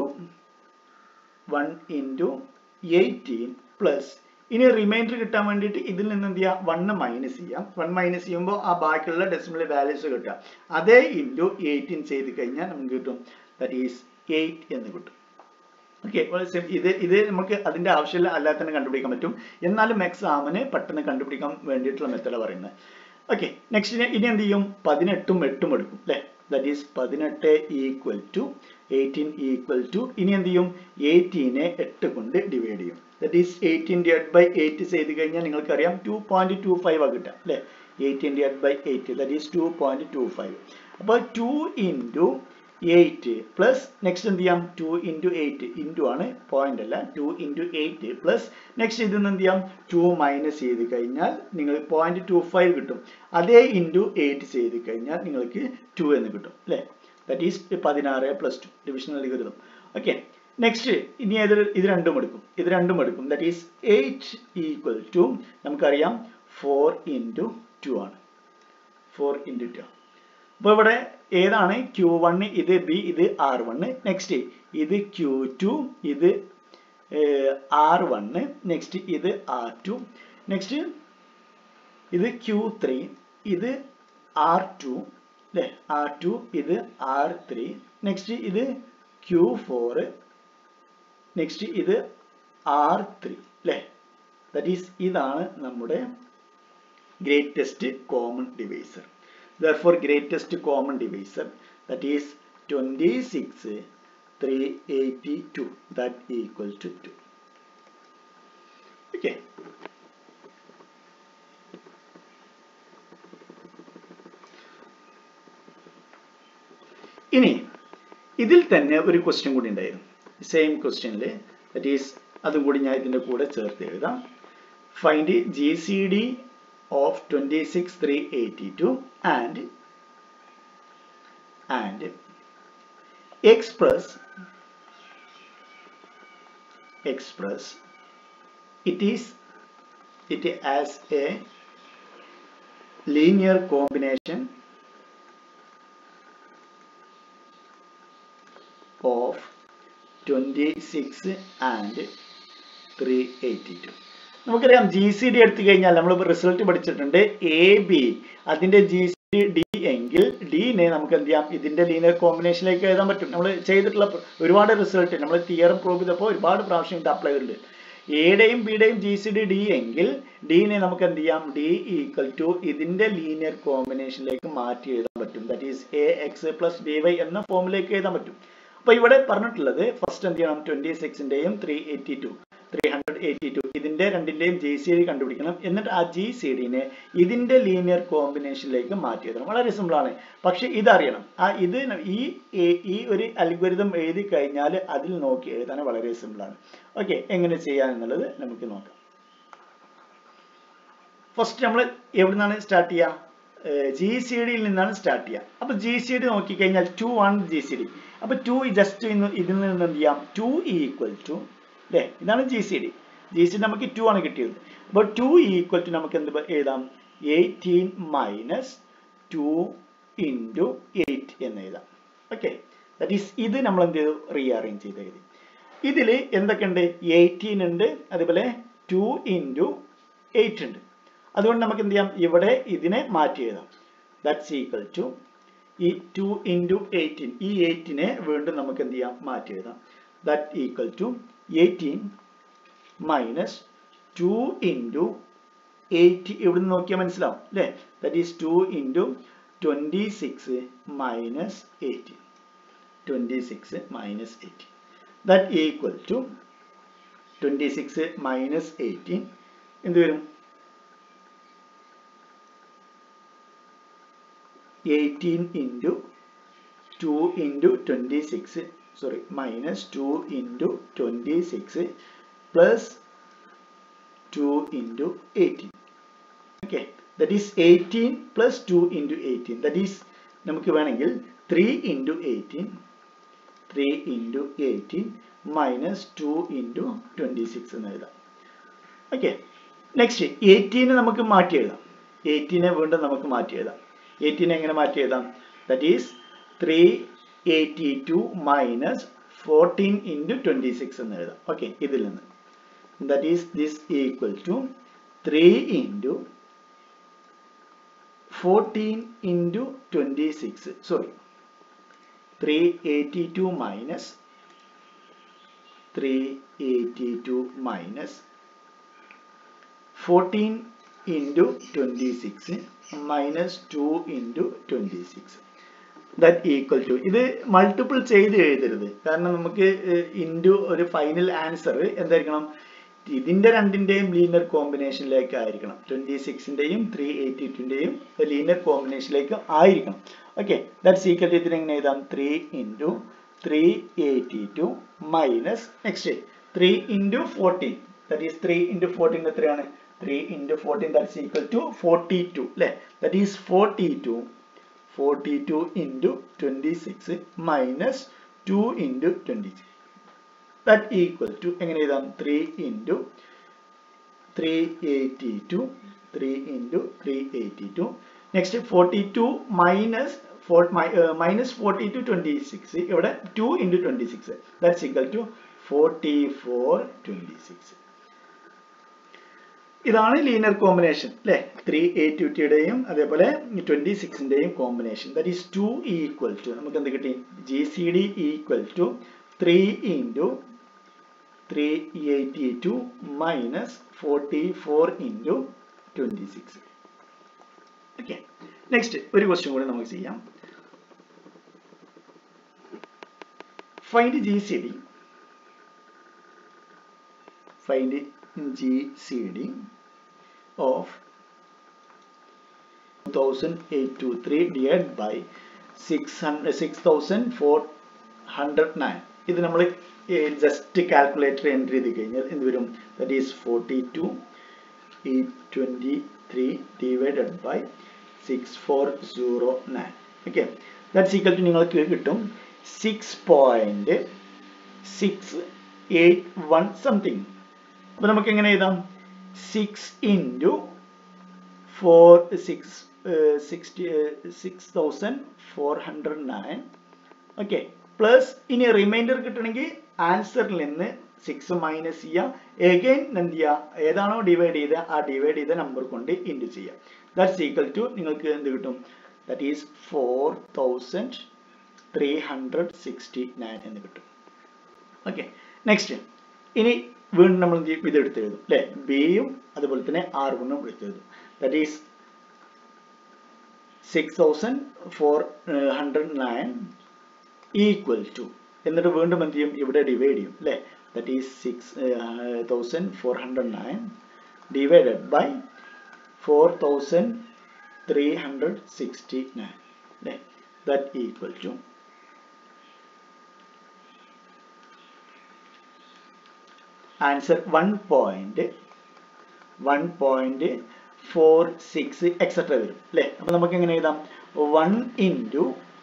one into eighteen plus ഇനി റിമൈൻഡർ കിട്ടാൻ വേണ്ടിയിട്ട് ഇതിൽ നിന്ന് എന്ത് ചെയ്യാം വണ്ണ് മൈനസ് ചെയ്യാം വൺ മൈനസ് ചെയ്യുമ്പോൾ ആ ബാക്കിയുള്ള ഡെസിമൽ വാല്യൂസ് കിട്ടുക അതേ ഇൻറ്റു എയ്റ്റീൻ ചെയ്ത് കഴിഞ്ഞാൽ നമുക്ക് കിട്ടും ദാറ്റ് ഈസ് എയ്റ്റ് എന്ന് കിട്ടും ഓക്കെ ഇത് ഇത് നമുക്ക് അതിന്റെ ആവശ്യമില്ല അല്ലാതെ തന്നെ കണ്ടുപിടിക്കാൻ പറ്റും എന്നാലും എക്സാമിന് പെട്ടെന്ന് കണ്ടുപിടിക്കാൻ വേണ്ടിയിട്ടുള്ള മെത്തേഡ് പറയുന്നത് ഓക്കെ നെക്സ്റ്റ് ഇനി എന്ത് ചെയ്യും പതിനെട്ടും എട്ടും എടുക്കും അല്ലേ ദാറ്റ് ഈസ് പതിനെട്ട് equal to eighteen equal to ഇനി എന്ത് ചെയ്യും എയ്റ്റീനെ എട്ട് കൊണ്ട് ഡിവൈഡ് ചെയ്യും that is eighteen divide by eight ചെയ്ത് കഴിഞ്ഞാൽ നിങ്ങൾക്കറിയാം ടു പോയിന്റ് ടു ഫൈവ് ആ കിട്ടുക അല്ലേ eighteen divide by eight that is two point two five അപ്പോൾ two into eight plus next എന്ത് ചെയ്യാം ടു ഇൻറ്റു എയ്റ്റ് ഇൻറ്റു ആണ് പോയിന്റ് അല്ല two into eight plus next ഇതിൽ നിന്ന് എന്ത് ചെയ്യാം ടു മൈനസ് ചെയ്ത് കഴിഞ്ഞാൽ നിങ്ങൾ പോയിന്റ് ടു ഫൈവ് കിട്ടും അതേ ഇൻറ്റു എയ്റ്റ് ചെയ്ത് കഴിഞ്ഞാൽ നിങ്ങൾക്ക് ടു എന്ന് കിട്ടും അല്ലേ ദാറ്റ് ഈസ് പതിനാറ് plus two divisional algorithm okay next ഇനി ഏത് ഇത് രണ്ടും എടുക്കും ഇത് രണ്ടും എടുക്കും that is eight equal to നമുക്കറിയാം ഫോർ ഇൻറ്റു ടു ആണ് ഫോർ ഇൻറ്റു ടു അപ്പോൾ ഇവിടെ ഏതാണ് ക്യൂ വണ് ഇത് ബി ഇത് ആർ വണ് നെക്സ്റ്റ് ഇത് ക്യൂ ടു ഇത് ആർ വണ് നെക്സ്റ്റ് ഇത് ആർ ടു നെക്സ്റ്റ് ഇത് ക്യൂ ത്രീ ഇത് ആർ ടു അല്ലേ ആർ ടു ഇത് ആർ ത്രീ നെക്സ്റ്റ് ഇത് ക്യൂ ഫോർ നെക്സ്റ്റ് ഇത് ആർ ത്രീ അല്ലേ ദറ്റ് ഈസ് ഇതാണ് നമ്മുടെ greatest common divisor therefore greatest common divisor that is 26 382 that equal to 2 okay ഇനി ഇതിൽ തന്നെ ഒരു ക്വസ്റ്റ്യൻ കൂടി ഉണ്ടായിരുന്നു സെയിം ക്വസ്റ്റ്യനിൽ ദറ്റ് ഈസ് അതും കൂടി ഞാൻ ഇതിന്റെ കൂടെ ചേർത്ത് എഴുതാം find G C D of 26382 and and express express it is it as a linear combination of 26 and 382 നമുക്കറിയാം ജി സി ഡി എടുത്തു കഴിഞ്ഞാൽ നമ്മൾ റിസൾട്ട് പഠിച്ചിട്ടുണ്ട് എ ബി അതിന്റെ ജി സി ഡി എങ്കിൽ ഡിനെ നമുക്ക് എന്ത് ചെയ്യാം ഇതിന്റെ ലീനിയർ കോമ്പിനേഷനിലേക്ക് എഴുതാൻ പറ്റും നമ്മൾ ചെയ്തിട്ടുള്ള ഒരുപാട് റിസൾട്ട് നമ്മൾ തിയറും പ്രൂവ് ചെയ്തപ്പോൾ ഒരുപാട് പ്രാവശ്യം ഇത് അപ്ലൈ ചെയ്തിട്ടുണ്ട് എയുടെയും ബിയുടെയും ജി സി ഡി ഡി എങ്കിൽ ഡിനെ നമുക്ക് എന്ത് ചെയ്യാം ഡി ഈക്വൽ ടു ഇതിന്റെ ലീനിയർ കോമ്പിനേഷനിലേക്ക് മാറ്റി എഴുതാൻ പറ്റും that is A X plus B Y എന്ന ഫോമിലേക്ക് എഴുതാൻ പറ്റും അപ്പൊ ഇവിടെ പറഞ്ഞിട്ടുള്ളത് ഫസ്റ്റ് എന്ത് ചെയ്യണം ട്വന്റി സിക്സിന്റെയും three eighty two three hundred eighty two ഇതിന്റെ രണ്ടിന്റെയും ജി സി ഡി കണ്ടുപിടിക്കണം എന്നിട്ട് ആ ജി സി ഡിനെ ഇതിന്റെ ലീനിയർ കോമ്പിനേഷനിലേക്ക് മാറ്റി എഴുതണം വളരെ സിമ്പിൾ ആണ് പക്ഷെ ഇതറിയണം ആ ഇത് ഈ ഈ ഒരു അൽഗോരിതം എഴുതി കഴിഞ്ഞാൽ അതിൽ നോക്കി എഴുതാൻ വളരെ സിമ്പിൾ ആണ് ഓക്കെ എങ്ങനെ ചെയ്യാം എന്നുള്ളത് നമുക്ക് നോക്കാം ഫസ്റ്റ് നമ്മൾ എവിടുന്നാണ് സ്റ്റാർട്ട് ചെയ്യുക ജി സി ഡിയിൽ നിന്നാണ് സ്റ്റാർട്ട് ചെയ്യുക അപ്പൊ ജി സി ഡി നോക്കിക്കഴിഞ്ഞാൽ ടു ആണ് ജി സി ഡി അപ്പൊ ടു ജസ്റ്റ് ഇന്ന് ഇതിൽ നിന്ന് എന്ത് ചെയ്യാം ടു ഈക്വൽ ടു അല്ലേ ഇതാണ് G C D G C D നമുക്ക് ടു ആണ് കിട്ടിയത് അപ്പോൾ ടു ഈക്വൽ ടു നമുക്ക് എന്ത് എഴുതാം eighteen minus two into eight എന്ന് എഴുതാം ഓക്കെ ദാറ്റ് ഈസ് ഇത് നമ്മൾ എന്ത് ചെയ്തു റീഅറേഞ്ച് ചെയ്ത് എഴുതി ഇതിൽ എന്തൊക്കെയുണ്ട് എയ്റ്റീൻ ഉണ്ട് അതുപോലെ ടു ഇൻറ്റു എയ്റ്റ് ഉണ്ട് അതുകൊണ്ട് നമുക്ക് എന്ത് ചെയ്യാം ഇവിടെ ഇതിനെ മാറ്റി എഴുതാം ദാറ്റ്സ് ഈക്വൽ ടു ഈ ടു ഇൻറ്റു എയ്റ്റീൻ ഈ എയ്റ്റിനെ വീണ്ടും നമുക്ക് എന്ത് ചെയ്യാം മാറ്റി എഴുതാം that equal to eighteen minus two into eight ഇവിടെ നിന്ന് നോക്കിയാൽ മനസ്സിലാവും അല്ലേ that is two into twenty six minus eighteen twenty six minus eighteen that equal to twenty six minus eighteen എന്ത് വരും eighteen into two into twenty six sorry minus two into twenty six plus two into eighteen okay that is eighteen plus two into eighteen that is നമുക്ക് വേണമെങ്കിൽ three into eighteen three into eighteen minus two into twenty six എന്ന് എഴുതാം okay next എയ്റ്റീനെ നമുക്ക് മാറ്റി എഴുതാം എയ്റ്റീനെ വീണ്ടും നമുക്ക് മാറ്റി എഴുതാം എയ്റ്റീനെ എങ്ങനെ മാറ്റി എഴുതാം that is three eighty two minus fourteen into twenty six എന്ന് എഴുതാം ഓക്കെ ഇതിൽ നിന്ന് that is this equal to three into fourteen into twenty six sorry three eighty two minus three eighty two minus fourteen into twenty six minus two into twenty six that equal to ഇത് multiple ചെയ്ത് എഴുതരുത് കാരണം നമുക്ക് into ഒരു final answer എന്തായിരിക്കണം ഇതിന്റെ രണ്ടിന്റെയും linear കോമ്പിനേഷനിലേക്ക് ആയിരിക്കണം ട്വന്റി സിക്സിന്റെയും ത്രീ എയ്റ്റി ടുന്റെയും ലീനിയർ കോമ്പിനേഷനിലേക്ക് ആയിരിക്കണം ഓക്കെ ദാറ്റ്സ് ഈക്വൽ ടു ഇതിന് എങ്ങനെ എഴുതാം three into three eighty two minus next three into fourteen that is three into fourteen എത്രയാണ് three into fourteen that's equal to forty two അല്ലേ that is forty two forty two into twenty six minus two into twenty six that equal to എങ്ങനെ എഴുതാം three into three eighty two three into three eighty two next forty two minus four minus forty two twenty six ഇവിടെ two into twenty six that's equal to forty four twenty six ഇതാണ് linear combination അല്ലെ three eight ടുട്ടിയുടെയും അതേപോലെ twenty സിക്സിന്റെയും combination that is two equal to നമുക്ക് എന്ത് കിട്ടി G C D equal to three into three eighty two minus forty four into twenty six okay next ഒരു question കൂടി നമുക്ക് ചെയ്യാം find G C D find G C D of 2823 divided by 600 6409 ഇത് നമ്മൾ just calculator entry ചെയ്ത് കഴിഞ്ഞാൽ എന്ത് വരും ദറ്റ് ഈസ് ഫോർട്ടി ടു ഈ twenty three divided by six four zero nine okay that's equal to നിങ്ങൾക്ക് കിട്ടും six point six eight one something അപ്പോൾ നമുക്ക് എങ്ങനെ എഴുതാം six into four six sixty six thousand four hundred nine okay plus ഇനി remainder കിട്ടണമെങ്കിൽ ആൻസറിൽ നിന്ന് സിക്സ് മൈനസ് ചെയ്യുക എഗൈൻ എന്ത് ചെയ്യുക ഏതാണോ ഡിവൈഡ് ചെയ്ത് ആ ഡിവൈഡ് ചെയ്ത നമ്പർ കൊണ്ട് ഇൻറ്റു ചെയ്യുക ദാറ്റ്സ് ഈക്വൽ ടു നിങ്ങൾക്ക് എന്ത് കിട്ടും that is four thousand three hundred sixty nine എന്ന് കിട്ടും ഓക്കെ നെക്സ്റ്റ് ഇനി വീണ്ടും നമ്മൾ ഇത് എടുത്ത് എഴുതും അല്ലെ ബിയും അതുപോലെ തന്നെ ആർ കൊണ്ടും എടുത്ത് എഴുതും that is six thousand four hundred nine equal to എന്നിട്ട് വീണ്ടും എന്ത് ചെയ്യും ഇവിടെ ഡിവൈഡ് ചെയ്യും അല്ലെ that is six thousand four hundred nine divided by four thousand three hundred sixty nine അല്ലെ that equal to answer one point one point four six etcetera വരും അല്ലേ അപ്പൊ നമുക്ക് എങ്ങനെ എഴുതാം one into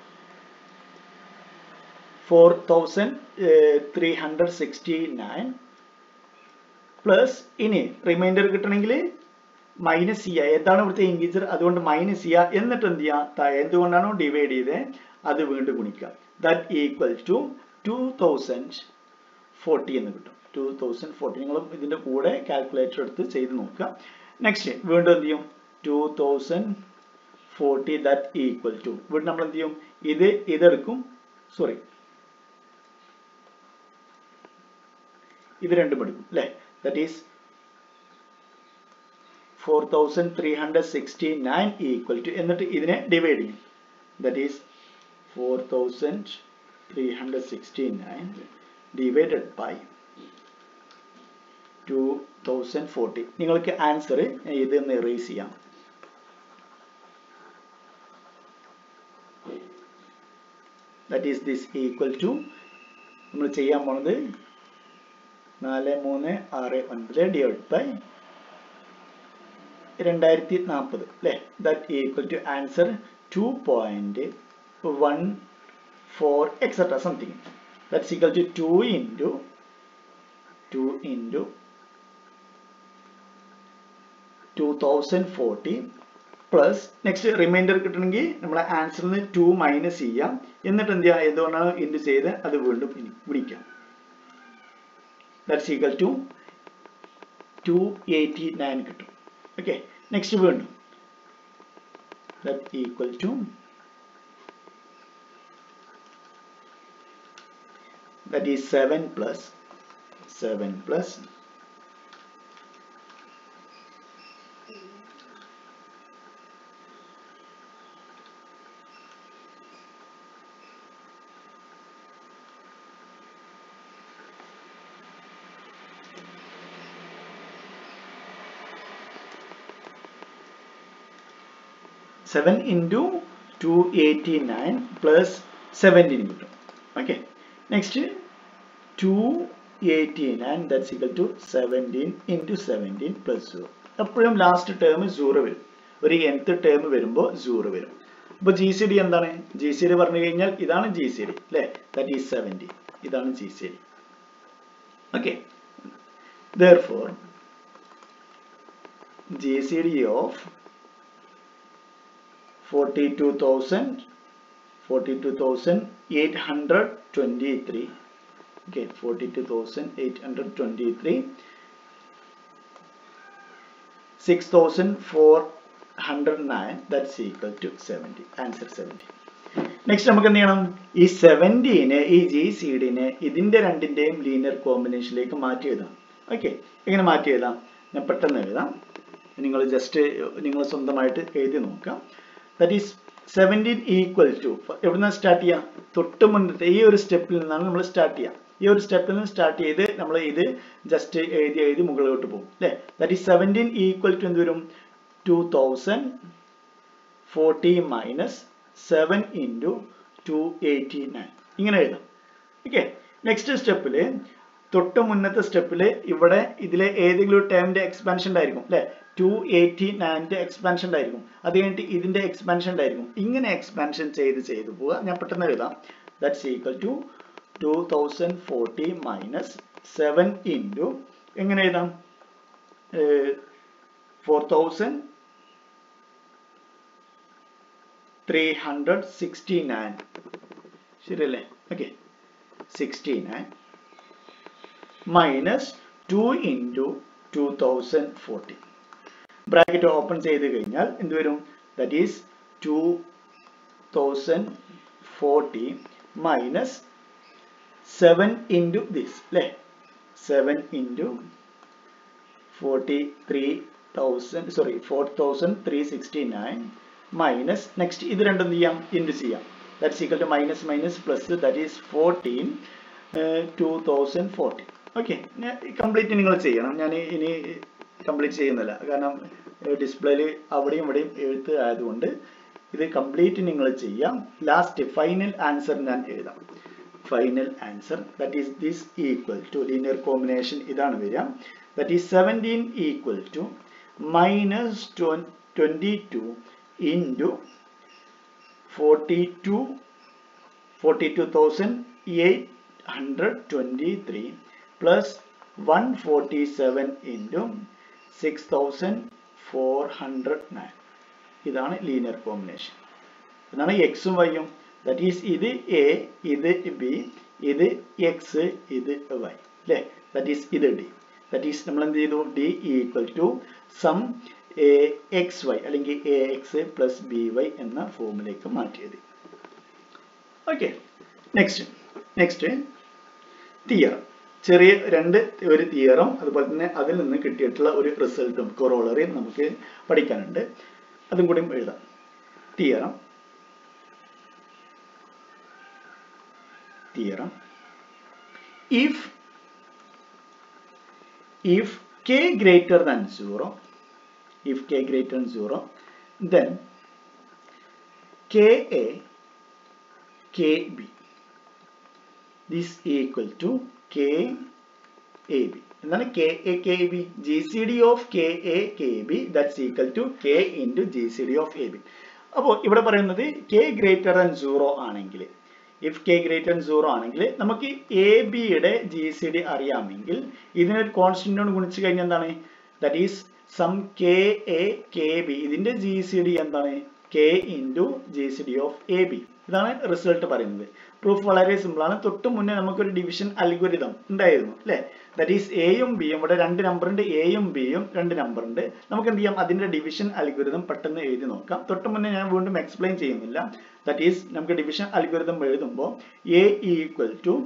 four thousand three hundred sixty nine plus ഇനി remainder കിട്ടണമെങ്കിൽ minus ചെയ്യുക എന്താണ് ഇവിടുത്തെ ഇൻറ്റീജർ അതുകൊണ്ട് മൈനസ് ചെയ്യുക എന്നിട്ട് എന്ത് ചെയ്യുക എന്തുകൊണ്ടാണോ ഡിവൈഡ് ചെയ്ത് അത് വീണ്ടും ഗുണിക്കുക that equal to two thousand forty എന്ന് കിട്ടും ടു തൗസൻഡ് ഫോർട്ടി നിങ്ങൾ ഇതിന്റെ കൂടെ കാൽക്കുലേറ്റർ എടുത്ത് ചെയ്ത് നോക്കുക നെക്സ്റ്റ് വീണ്ടും എന്ത് ചെയ്യും two thousand forty that equal to വീണ്ടും നമ്മൾ എന്ത് ചെയ്യും ഇത് ഇതെടുക്കും സോറി ഇത് രണ്ടും എടുക്കും അല്ലേ that is four thousand three hundred sixty nine equal to എന്നിട്ട് ഇതിനെ ഡിവൈഡ് ചെയ്യും that is four thousand three hundred sixty nine divided by two thousand forty നിങ്ങൾക്ക് ആൻസർ ഇതൊന്ന് എറേസ് ചെയ്യാം that is this equal to നമ്മൾ ചെയ്യാൻ പോണത് നാല് മൂന്ന് ആറ് ഒൻപത് ഡിവൈഡ് ബൈ രണ്ടായിരത്തി നാൽപ്പത് അല്ലേ that equal to answer two point one four etcetera something that's equal to two into two into two thousand forty plus next remainder കിട്ടണമെങ്കിൽ നമ്മളെ ആൻസറിൽ നിന്ന് ടു മൈനസ് ചെയ്യാം എന്നിട്ട് എന്ത് ചെയ്യാം എന്തുകൊണ്ടാണ് ഇൻറ്റു ചെയ്ത് അത് വീണ്ടും വിളിക്കാം that's equal to two eighty nine കിട്ടും ഓക്കെ നെക്സ്റ്റ് വീണ്ടും that equal to that is 7 plus 7 plus seven into two eighty nine plus seventeen കിട്ടും okay next two eighty nine that's equal to seventeen into seventeen plus zero എപ്പോഴും last term zero വരും ഒരു nth term വരുമ്പോൾ zero വരും അപ്പോൾ G C D എന്താണ് G C D പറഞ്ഞു കഴിഞ്ഞാൽ ഇതാണ് ജി സി ഡി അല്ലേ ദാറ്റ് ഈസ് സെവൻറ്റി ഇതാണ് G C D okay therefore GCD of 42,000 42,823 okay 42,823 6,409 that's equal to 70 answer 70 next നമുക്ക് എന്ത് ചെയ്യണം ഈ സെവൻറ്റീനെ ഈ ജി സീഡിനെ ഇതിന്റെ രണ്ടിന്റെയും ലീനിയർ കോമ്പിനേഷനിലേക്ക് മാറ്റി എഴുതാം ഓക്കെ എങ്ങനെ മാറ്റി എഴുതാം ഞാൻ പെട്ടെന്ന് എഴുതാം നിങ്ങൾ ജസ്റ്റ് നിങ്ങൾ സ്വന്തമായിട്ട് എഴുതി നോക്കാം that is seventeen equal to എവിടുന്ന സ്റ്റാർട്ട് ചെയ്യാം തൊട്ട് മുന്നത്തെ ഈ ഒരു സ്റ്റെപ്പിൽ നിന്നാണ് നമ്മൾ സ്റ്റാർട്ട് ചെയ്യാം ഈ ഒരു സ്റ്റെപ്പിൽ നിന്ന് സ്റ്റാർട്ട് ചെയ്ത് നമ്മൾ ഇത് ജസ്റ്റ് എഴുതി എഴുതി മുകളിലോട്ട് പോകും അല്ലേ that is seventeen equal to എന്ത് വരും two thousand forty minus seven into two eighty nine ഇങ്ങനെ എഴുതാം ഓക്കെ നെക്സ്റ്റ് സ്റ്റെപ്പിൽ തൊട്ട് മുന്നത്തെ സ്റ്റെപ്പിൽ ഇവിടെ ഇതിലെ ഏതെങ്കിലും ഒരു ടേമിന്റെ എക്സ്പാൻഷൻ ഉണ്ടായിരിക്കും അല്ലെ ടു എയ്റ്റി നയൻ്റെ എക്സ്പാൻഷൻ ഉണ്ടായിരിക്കും അത് കഴിഞ്ഞിട്ട് ഇതിന്റെ എക്സ്പാൻഷൻ ഉണ്ടായിരിക്കും ഇങ്ങനെ എക്സ്പാൻഷൻ ചെയ്ത് ചെയ്ത് പോവുക ഞാൻ പെട്ടെന്ന് എഴുതാം that's equal to two thousand forty minus seven into എങ്ങനെ എഴുതാം four thousand three hundred sixty nine ശരിയല്ലേ okay sixty nine minus two into two thousand forty bracket open ചെയ്ത് കഴിഞ്ഞാൽ എന്ത് വരും that is two thousand forty minus seven into this അല്ലേ seven into forty three thousand sorry four thousand three sixty nine minus next ഇത് രണ്ടും ചെയ്യാം into ചെയ്യാം that's equal to minus minus plus that is fourteen two thousand forty okay complete നിങ്ങൾ ചെയ്യണം ഞാൻ ഇനി complete ചെയ്യുന്നില്ല കാരണം ഡിസ്പ്ലേയിൽ അവിടെയും ഇവിടെയും എഴുത്ത് ആയതുകൊണ്ട് ഇത് കംപ്ലീറ്റ് നിങ്ങൾ ചെയ്യാം ലാസ്റ്റ് ഫൈനൽ ആൻസർ ഞാൻ എഴുതാം final answer that is this equal to linear combination ഇതാണ് വരിക that is seventeen equal to minus 22 into 42 42,823 plus 147 into 6,409 ഇതാണ് ലീനിയർ കോമ്പിനേഷൻ ഇതാണ് എക്സും വൈയും ദാറ്റ് ഈസ് ഇത് എ ഇത് ബി ഇത് എക്സ് ഇത് വൈ അല്ലേ ദാറ്റ് ഈസ് ഇത് ഡി ദാറ്റ് ഈസ് നമ്മൾ എന്ത് ചെയ്തു D equal to sum A X Y അല്ലെങ്കിൽ A X plus B Y എന്ന ഫോമിലേക്ക് മാറ്റിയത് ഓക്കെ നെക്സ്റ്റ് നെക്സ്റ്റ് തിയറം ചെറിയ രണ്ട് ഒരു തിയറം അതുപോലെ തന്നെ അതിൽ നിന്ന് കിട്ടിയിട്ടുള്ള ഒരു റിസൾട്ടും കൊറോളറിയും നമുക്ക് പഠിക്കാനുണ്ട് അതും കൂടി എഴുതാം theorem theorem if if k greater than 0 if k greater than 0 then ka kb this equal to k ab എന്താണ് K A K B G C D of K A K B that's equal to K into G C D of A B അപ്പോൾ ഇവിടെ പറയുന്നത് K greater than zero ആണെങ്കിൽ if K greater than zero ആണെങ്കിൽ നമുക്ക് A ബിയുടെ G C D അറിയാമെങ്കിൽ ഇതിനൊരു കോൺസ്റ്റന്റിനോട് ഗുണിച്ച് കഴിഞ്ഞാൽ എന്താണ് that is sum K A K B ഇതിന്റെ ജി സി ഡി എന്താണ് K into G C D of A B ഇതാണ് റിസൾട്ട് പറയുന്നത് പ്രൂഫ് വളരെ സിമ്പിൾ ആണ് തൊട്ട് മുന്നേ നമുക്കൊരു ഡിവിഷൻ അൽഗോരിതം ഉണ്ടായിരുന്നു അല്ലേ ദാറ്റ് ഈസ് എയും ബിയും ഇവിടെ രണ്ട് നമ്പർ ഉണ്ട് എയും ബിയും രണ്ട് നമ്പർ ഉണ്ട് നമുക്ക് എന്ത് ചെയ്യാം അതിന്റെ ഡിവിഷൻ അൽഗോരിതം പെട്ടെന്ന് എഴുതി നോക്കാം തൊട്ട് മുന്നേ ഞാൻ വീണ്ടും എക്സ്പ്ലെയിൻ ചെയ്യുന്നില്ല ദാറ്റ് ഈസ് നമുക്ക് ഡിവിഷൻ അൽഗോരിതം എഴുതുമ്പോൾ A equal to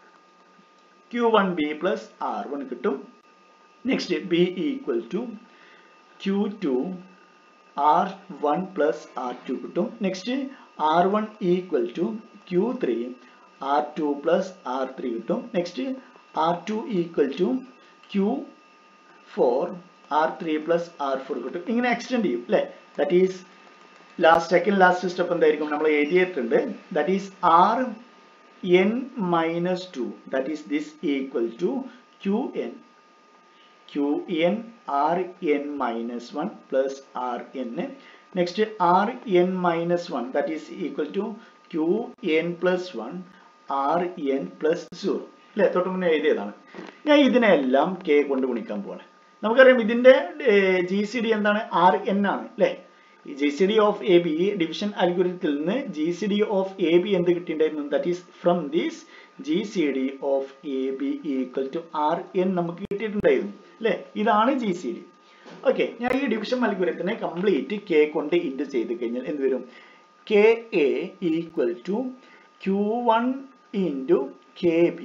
Q one B plus R one കിട്ടും next B equal to Q two R one plus R two കിട്ടും next R one equal to Q three R two plus R three കിട്ടും next R two equal to Q four R three plus R four കിട്ടും ഇങ്ങനെ extend ചെയ്യും അല്ലേ that is last second last step എന്തായിരിക്കും നമ്മൾ എഴുതിയിട്ടുണ്ട് that is R N minus two that is this equal to Q N Q N R N minus one plus R N next R N minus one that is equal to Q N plus one R N plus zero അല്ലേ തൊട്ട് മുന്നേ എഴുതിയതാണ് ഞാൻ ഇതിനെല്ലാം K കൊണ്ട് ഗുണിക്കാൻ പോവാണ് നമുക്കറിയാം ഇതിന്റെ ജി സി ഡി എന്താണ് ആർ എൻ ആണ് അല്ലേ G C D of A B division അൽഗുരിത്തിൽ നിന്ന് G C D of A B എന്ത് കിട്ടിയിട്ടുണ്ടായിരുന്നു that is from this G C D of A B equal to R N നമുക്ക് കിട്ടിയിട്ടുണ്ടായിരുന്നു അല്ലേ ഇതാണ് ജി സി ഡി ഓക്കെ ഞാൻ ഈ ഡിവിഷൻ അൽഗുരത്തിനെ കംപ്ലീറ്റ് കെ കൊണ്ട് ഇൻഡ് ചെയ്ത് കഴിഞ്ഞാൽ എന്ത് വരും K A equal to Q one into K B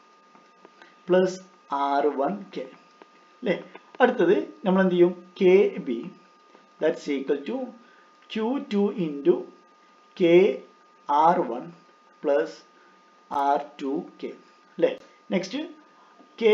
plus R one K അല്ലേ അടുത്തത് നമ്മൾ എന്ത് ചെയ്യും K B that's equal to Q two into K R one plus R two K അല്ലേ next K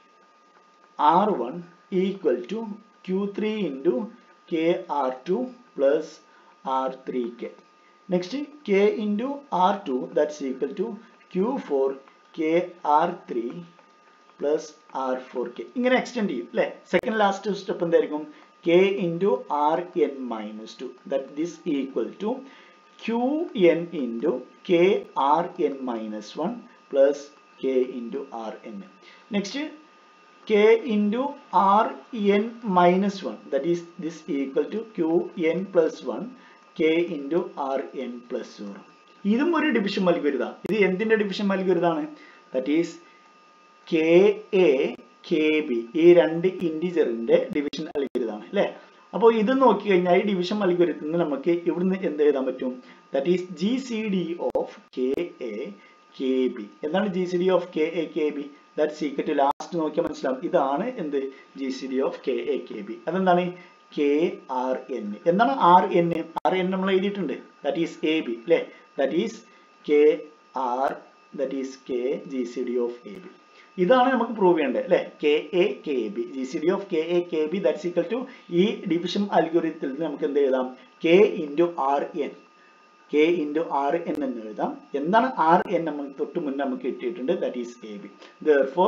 R one equal to Q three into K R two plus R three K next K into R two that's equal to Q four K R three plus R four K ഇങ്ങനെ extend ചെയ്യും അല്ലേ second last step എന്തായിരിക്കും K into R N minus two that this equal to Q N into K R N minus one plus K into R N next k into r n minus 1 that is this equal to q n plus 1 k into r n plus 0 ഇതും ഒരു division മൽഗുരുതാണ് ഇത് എന്തിന്റെ division മൽഗുരുതാണ് that is K A K B ഈ രണ്ട് ഇൻഡിജറിന്റെ division അൽഗുരുതാണ് അല്ലേ അപ്പോൾ ഇത് നോക്കി കഴിഞ്ഞാൽ ഈ ഡിവിഷൻ അൽഗുരത്തിൽ നിന്ന് നമുക്ക് ഇവിടുന്ന് എന്ത് എഴുതാൻ പറ്റും that is G C D of K A K B എന്താണ് G C D of K A K B that second last നോക്കിയാൽ മനസ്സിലാവും ഇതാണ് എന്ത് G C D of K A K B അതെന്താണ് കെ ആർ എൻ എന്താണ് R N R N നമ്മൾ എഴുതിയിട്ടുണ്ട് that is A B അല്ലേ that is K R that is K G C D of A B ഇതാണ് നമുക്ക് prove ചെയ്യേണ്ടത് അല്ലേ K A K B G C D of K A K B that's equal to ഈ division അൽഗോരിത്തിൽ നിന്ന് നമുക്ക് എന്ത് എഴുതാം K into R N K into R N എന്ന് എഴുതാം എന്താണ് ആർ എൻ നമ്മൾ തൊട്ട് മുന്നേ നമുക്ക് കിട്ടിയിട്ടുണ്ട് that is A B therefore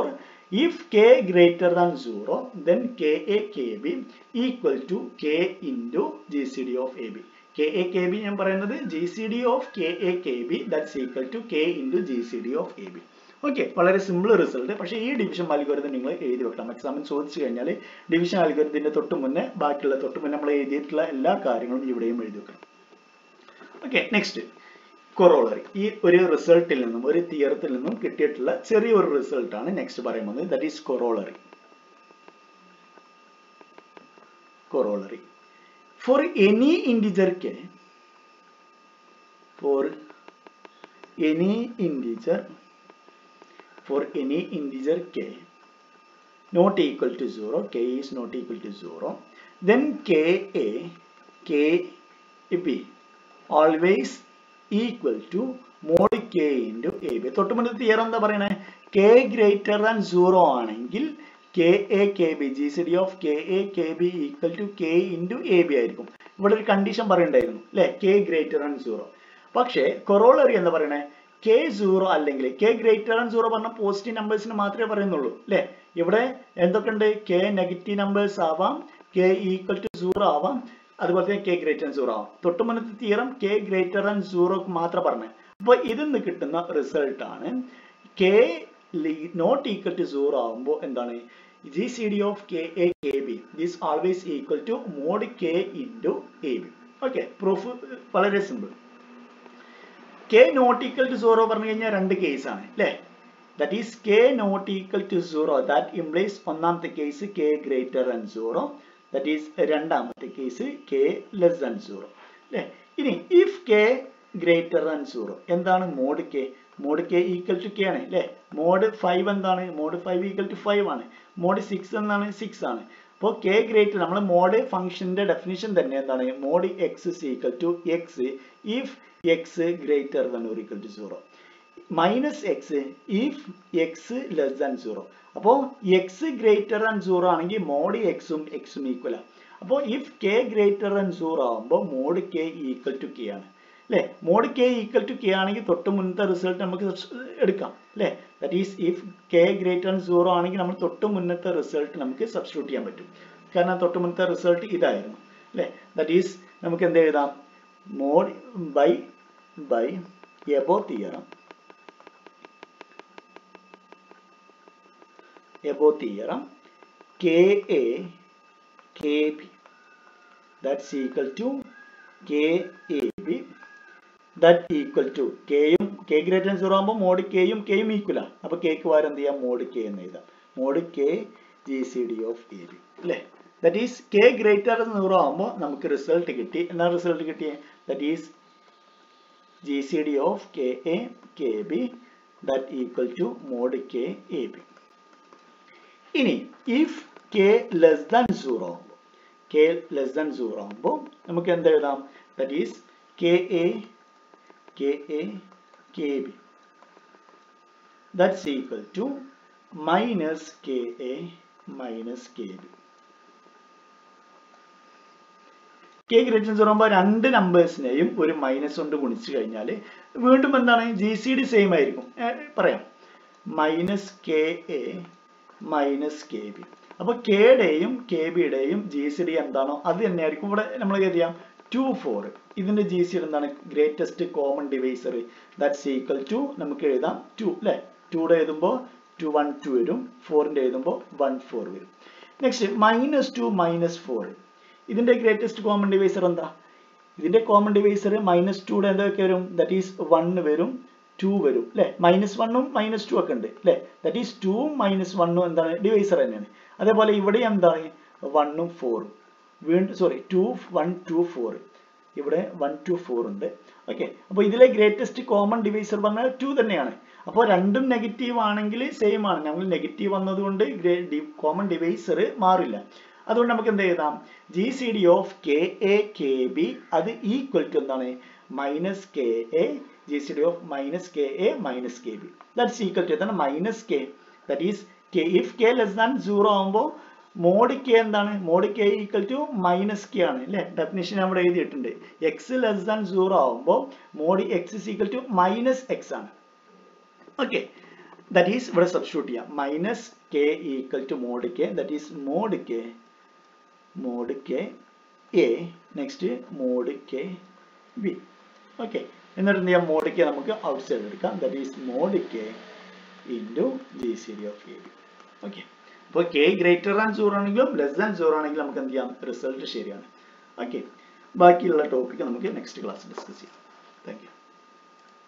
if K greater than zero then K A K B equal to K into G C D of A B K A K B ഞാൻ പറയുന്നത് G C D of K A K B that's equal to K into G C D of A B okay വളരെ simple result പക്ഷേ ഈ division algorithm നിങ്ങൾ എഴുതി വെക്കണം എക്സാമിന് ചോദിച്ചു കഴിഞ്ഞാൽ ഡിവിഷൻ അൽഗോരിതത്തിന്റെ തൊട്ട് മുന്നേ ബാക്കിയുള്ള തൊട്ട് മുന്നേ നമ്മൾ എഴുതിയിട്ടുള്ള എല്ലാ കാര്യങ്ങളും ഇവിടെയും എഴുതി വെക്കണം ഓക്കെ നെക്സ്റ്റ് കൊറോളറി ഈ ഒരു റിസൾട്ടിൽ നിന്നും ഒരു തിയറത്തിൽ നിന്നും കിട്ടിയിട്ടുള്ള ചെറിയൊരു റിസൾട്ട് ആണ് നെക്സ്റ്റ് പറയുന്നത് that is corollary corollary for any integer K for any integer for any integer k not equal to 0 k is not equal to 0 then ka kb always equal to mod k into ab തൊട്ട് മുന്നേ theorem എന്താ പറയണേ k greater than 0 ആണെങ്കിൽ K A K B G C D of K A K B equal to K into A B ആയിരിക്കും ഇവിടെ ഒരു condition പറയണ്ടായിരുന്നു അല്ലെ കെ ഗ്രേറ്റർ ദാൻ സീറോ പക്ഷേ കൊറോളറി എന്ന് പറയണേ കെ സീറോ അല്ലെങ്കിൽ കെ ഗ്രേറ്റർ ദാൻ സീറോ പറഞ്ഞ പോസിറ്റീവ് നമ്പേഴ്സിന് മാത്രമേ പറയുന്നുള്ളൂ അല്ലെ ഇവിടെ എന്തൊക്കെയുണ്ട് കെ നെഗറ്റീവ് നമ്പേഴ്സ് ആവാം കെ ഈക്വൽ ടു സീറോ ആവാം അതുപോലെ തന്നെ കെ ഗ്രേറ്റർ ദാൻ സീറോ ആവാം തൊട്ട് മുന്നത്തെ theorem K greater than zero മാത്രം പറഞ്ഞത് അപ്പൊ ഇതിൽ നിന്ന് കിട്ടുന്ന റിസൾട്ട് ആണ് K not equal to zero ആകുമ്പോൾ എന്താണ് G C D of K A K B this always equal to mod K into A B okay proof വളരെ simple K not equal to zero പറഞ്ഞു കഴിഞ്ഞാൽ രണ്ട് case ആണ് അല്ലേ that is K not equal to zero that implies ഒന്നാമത്തെ case K greater than zero that is രണ്ടാമത്തെ case K less than zero അല്ലേ ഇനി if K greater than zero എന്താണ് mod K mod K equal to K ആണ് അല്ലേ mod five എന്താണ് mod five equal to five ആണ് mod six എന്താണ് six ആണ് അപ്പോൾ കെ ഗ്രേറ്റർ നമ്മൾ മോഡ് ഫംഗ്ഷന്റെ ഡെഫിനിഷൻ തന്നെ എന്താണ് mod X equal to X if X greater than or equal to zero minus X if X less than zero അപ്പോൾ X greater than zero ആണെങ്കിൽ mod എക്സും എക്സും ഈക്വൽ ആണ് അപ്പോൾ if K greater than zero ആകുമ്പോൾ mod K equal to K ആണ് അല്ലേ mod K equal to K ആണെങ്കിൽ തൊട്ട് മുന്നത്തെ റിസൾട്ട് നമുക്ക് എടുക്കാം അല്ലേ that is if K greater than zero ആണെങ്കിൽ നമ്മൾ തൊട്ട് മുന്നത്തെ റിസൾട്ട് നമുക്ക് സബ്സ്റ്റിറ്റ്യൂട്ട് ചെയ്യാൻ പറ്റും കാരണം തൊട്ട് മുന്നത്തെ റിസൾട്ട് ഇതായിരുന്നു അല്ലേ ദാറ്റ് ഈസ് നമുക്ക് എന്ത് എഴുതാം mod by by above theorem above theorem K A K B that's equal to K A B that equal to കെയും കെ ഗ്രേറ്റർ സീറോ ആകുമ്പോൾ മോഡ് കെയും കെയും ഈക്വൽ ആണ് അപ്പൊ കെക്ക് പകരം എന്ത് ചെയ്യാം മോഡ് കെ എന്ന് എഴുതാം mod K G C D of A B അല്ലേ that is K greater zero ആകുമ്പോൾ നമുക്ക് റിസൾട്ട് കിട്ടി എന്നാ റിസൾട്ട് കിട്ടിയേ that is G C D of K A K B that equal to mod K A B ഇനി if K less than zero ആകുമ്പോൾ K less than zero ആകുമ്പോൾ നമുക്ക് എന്ത് എഴുതാം that is K A K A K B that's equal to minus K A minus K B K greater zero ആകുമ്പോൾ രണ്ട് നമ്പേഴ്സിനെയും ഒരു minus കൊണ്ട് ഗുണിച്ചു കഴിഞ്ഞാൽ വീണ്ടും എന്താണ് ജി സി ഡി സെയിം ആയിരിക്കും പറയാം minus K A minus K B അപ്പൊ കെയുടെയും കെ ബിയുടെയും ജി സി ഡി എന്താണോ അത് തന്നെയായിരിക്കും ഇവിടെ നമ്മൾ ചെയ്യാം ടു ഫോർ ഇതിന്റെ ജി സി ഡി എന്താണ് greatest common divisor that's equal to നമുക്ക് എഴുതാം ടു അല്ലെ ടൂടെ എഴുതുമ്പോൾ ടു വൺ ടു വരും ഫോറിന്റെ എഴുതുമ്പോൾ വൺ ഫോർ വരും next minus two minus four ഇതിന്റെ ഗ്രേറ്റസ്റ്റ് കോമൺ ഡിവൈസർ എന്താ ഇതിന്റെ കോമൺ ഡിവൈസർ മൈനസ് ടൂടെ എന്തൊക്കെ വരും ദാറ്റ് ഈസ് വൺ വരും ടു വരും അല്ലെ മൈനസ് വണ്ണും മൈനസ് ടു ഒക്കെ ഉണ്ട് അല്ലെ ദാറ്റ് ഈസ് ടു മൈനസ് വണ്ണും എന്താണ് ഡിവൈസർ തന്നെയാണ് അതേപോലെ ഇവിടെ എന്താണ് വണ്ണും ഫോറും വീണ്ടും sorry two one two four ഇവിടെ വൺ ടു ഫോർ ഉണ്ട് ഓക്കെ അപ്പോൾ ഇതിലെ ഗ്രേറ്റസ്റ്റ് കോമൺ ഡിവൈസർ പറഞ്ഞാൽ ടു തന്നെയാണ് അപ്പോൾ രണ്ടും നെഗറ്റീവ് ആണെങ്കിൽ സെയിം ആണ് നമ്മൾ നെഗറ്റീവ് വന്നതുകൊണ്ട് കോമൺ ഡിവൈസർ മാറില്ല അതുകൊണ്ട് നമുക്ക് എന്ത് എഴുതാം G C D of K A K B അത് ഈക്വൽ ടു എന്താണ് minus K A G C D of minus K A minus K B that's equal to എന്താണ് minus K that is K if K less than zero ആകുമ്പോൾ mod K എന്താണ് mod K equal to minus K ആണ് അല്ലെ definition അവിടെ എഴുതിയിട്ടുണ്ട് X less than zero ആകുമ്പോൾ mod X is equal to minus X ആണ് okay that is ഇവിടെ substitute ചെയ്യാം minus K equal to mod K that is mod K mod K A next mod K B okay എന്നിട്ട് എന്ത് ചെയ്യാം mod K നമുക്ക് outside എടുക്കാം that is mod K into G C D of A B okay അപ്പോൾ K greater than zero ആണെങ്കിലും less than zero ആണെങ്കിലും നമുക്ക് എന്ത് ചെയ്യാം റിസൾട്ട് ശരിയാണ് ഓക്കെ ബാക്കിയുള്ള ടോപ്പിക്ക് നമുക്ക് നെക്സ്റ്റ് ക്ലാസ് ഡിസ്കസ് ചെയ്യാം താങ്ക് യു